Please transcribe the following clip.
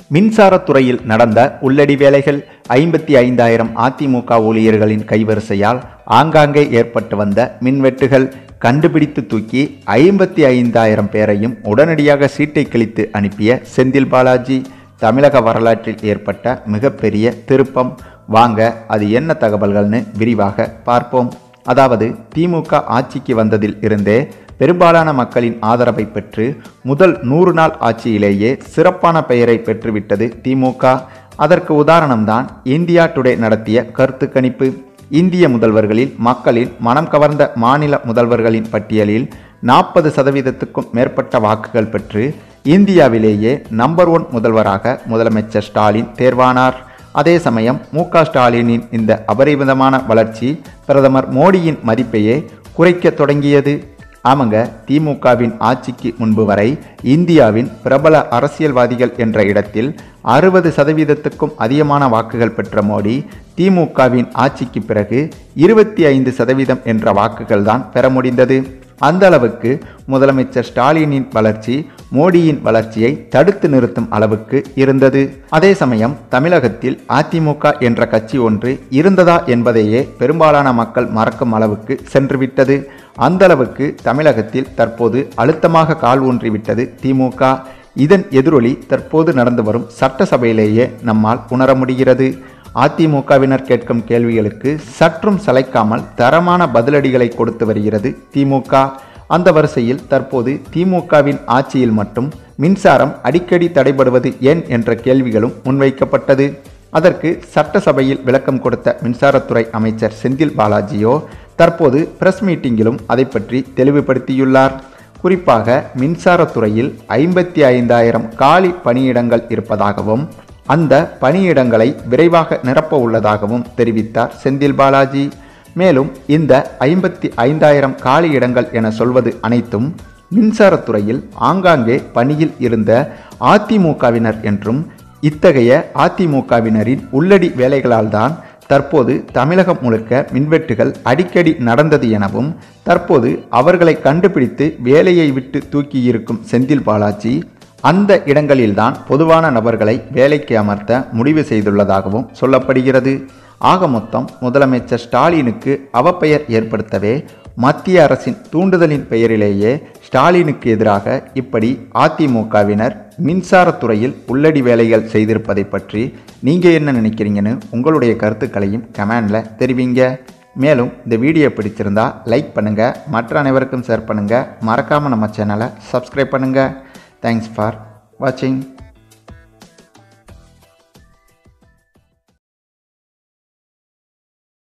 மின்சாரத்துறையில் நடந்த உள்ளடி வேலைகள் ஐம்பத்தி ஐந்தாயிரம் அதிமுக ஊழியர்களின் கைவரிசையால் ஆங்காங்கே ஏற்பட்டு வந்த மின்வெட்டுகள் கண்டுபிடித்து தூக்கி ஐம்பத்தி ஐந்தாயிரம் பேரையும் உடனடியாக சீட்டை கிழித்து அனுப்பிய செந்தில் பாலாஜி தமிழக வரலாற்றில் ஏற்பட்ட மிகப்பெரிய திருப்பம் வாங்க அது என்ன தகவல்கள்னு விரிவாக பார்ப்போம் அதாவது திமுக ஆட்சிக்கு வந்ததில் இருந்தே பெரும்பாலான மக்களின் ஆதரவை பெற்று முதல் நூறு நாள் ஆட்சியிலேயே சிறப்பான பெயரை பெற்றுவிட்டது திமுக அதற்கு உதாரணம்தான் இந்தியா டுடே நடத்திய கருத்து கணிப்பு இந்திய முதல்வர்களில் மக்களின் மனம் கவர்ந்த மாநில முதல்வர்களின் பட்டியலில் நாற்பது சதவீதத்துக்கும் மேற்பட்ட வாக்குகள் பெற்று இந்தியாவிலேயே நம்பர் ஒன் முதல்வராக முதலமைச்சர் ஸ்டாலின் தேர்வானார் அதே சமயம் மு க ஸ்டாலினின் இந்த அபரிமிதமான வளர்ச்சி பிரதமர் மோடியின் மதிப்பையே குறைக்க தொடங்கியது ஆமாங்க திமுகவின் ஆட்சிக்கு முன்பு வரை இந்தியாவின் பிரபல அரசியல்வாதிகள் என்ற இடத்தில் அறுபது சதவீதத்துக்கும் அதிகமான வாக்குகள் பெற்ற மோடி திமுகவின் ஆட்சிக்கு பிறகு இருபத்தி ஐந்து சதவீதம் என்ற வாக்குகள் தான் பெற முடிந்தது அந்த அளவுக்கு முதலமைச்சர் ஸ்டாலினின் வளர்ச்சி மோடியின் வளர்ச்சியை தடுத்து நிறுத்தும் அளவுக்கு இருந்தது அதே சமயம் தமிழகத்தில் அதிமுக என்ற கட்சி ஒன்று இருந்ததா என்பதையே பெரும்பாலான மக்கள் மறக்கும் அளவுக்கு சென்றுவிட்டது அந்த அளவுக்கு தமிழகத்தில் தற்போது அழுத்தமாக கால் ஊன்றிவிட்டது திமுக இதன் எதிரொலி தற்போது நடந்து வரும் சட்டசபையிலேயே நம்மால் உணர முடிகிறது அதிமுகவினர் கேட்கும் கேள்விகளுக்கு சற்றும் சளைக்காமல் தரமான பதிலடிகளை கொடுத்து வருகிறது திமுக அந்த வரிசையில் தற்போது திமுகவின் ஆட்சியில் மட்டும் மின்சாரம் அடிக்கடி தடைபடுவது ஏன் என்ற கேள்விகளும் முன்வைக்கப்பட்டது அதற்கு சட்டசபையில் விளக்கம் கொடுத்த மின்சாரத்துறை அமைச்சர் செந்தில் பாலாஜியோ தற்போது பிரஸ் மீட்டிங்கிலும் அதை பற்றி தெளிவுபடுத்தியுள்ளார் குறிப்பாக மின்சாரத்துறையில் ஐம்பத்தி ஐந்தாயிரம் காலி பணியிடங்கள் இருப்பதாகவும் அந்த பணியிடங்களை விரைவாக நிரப்ப உள்ளதாகவும் தெரிவித்தார் செந்தில் பாலாஜி மேலும் இந்த ஐம்பத்தி ஐந்தாயிரம் காலி இடங்கள் என சொல்வது அனைத்தும் மின்சாரத்துறையில் ஆங்காங்கே பணியில் இருந்த அதிமுகவினர் என்றும் இத்தகைய அதிமுகவினரின் உள்ளடி வேலைகளால் தான் தற்போது தமிழகம் முழுக்க மின்வெட்டுகள் அடிக்கடி நடந்தது எனவும் தற்போது அவர்களை கண்டுபிடித்து வேலையை விட்டு தூக்கியிருக்கும் செந்தில் பாலாஜி அந்த இடங்களில்தான் பொதுவான நபர்களை வேலைக்கு அமர்த்த முடிவு செய்துள்ளதாகவும் சொல்லப்படுகிறது ஆக மொத்தம் முதலமைச்சர் ஸ்டாலினுக்கு அவப்பெயர் ஏற்படுத்தவே மத்திய அரசின் தூண்டுதலின் பெயரிலேயே ஸ்டாலினுக்கு எதிராக இப்படி அதிமுகவினர் மின்சாரத்துறையில் உள்ளடி வேலைகள் செய்திருப்பதை பற்றி நீங்கள் என்ன நினைக்கிறீங்கன்னு உங்களுடைய கருத்துக்களையும் கமெண்டில் தெரிவிங்க மேலும் இந்த வீடியோ பிடிச்சிருந்தா லைக் பண்ணுங்கள் மற்ற அனைவருக்கும் ஷேர் பண்ணுங்கள் மறக்காமல் நம்ம சேனலை சப்ஸ்கிரைப் பண்ணுங்கள் தேங்க்ஸ் ஃபார் வாட்சிங்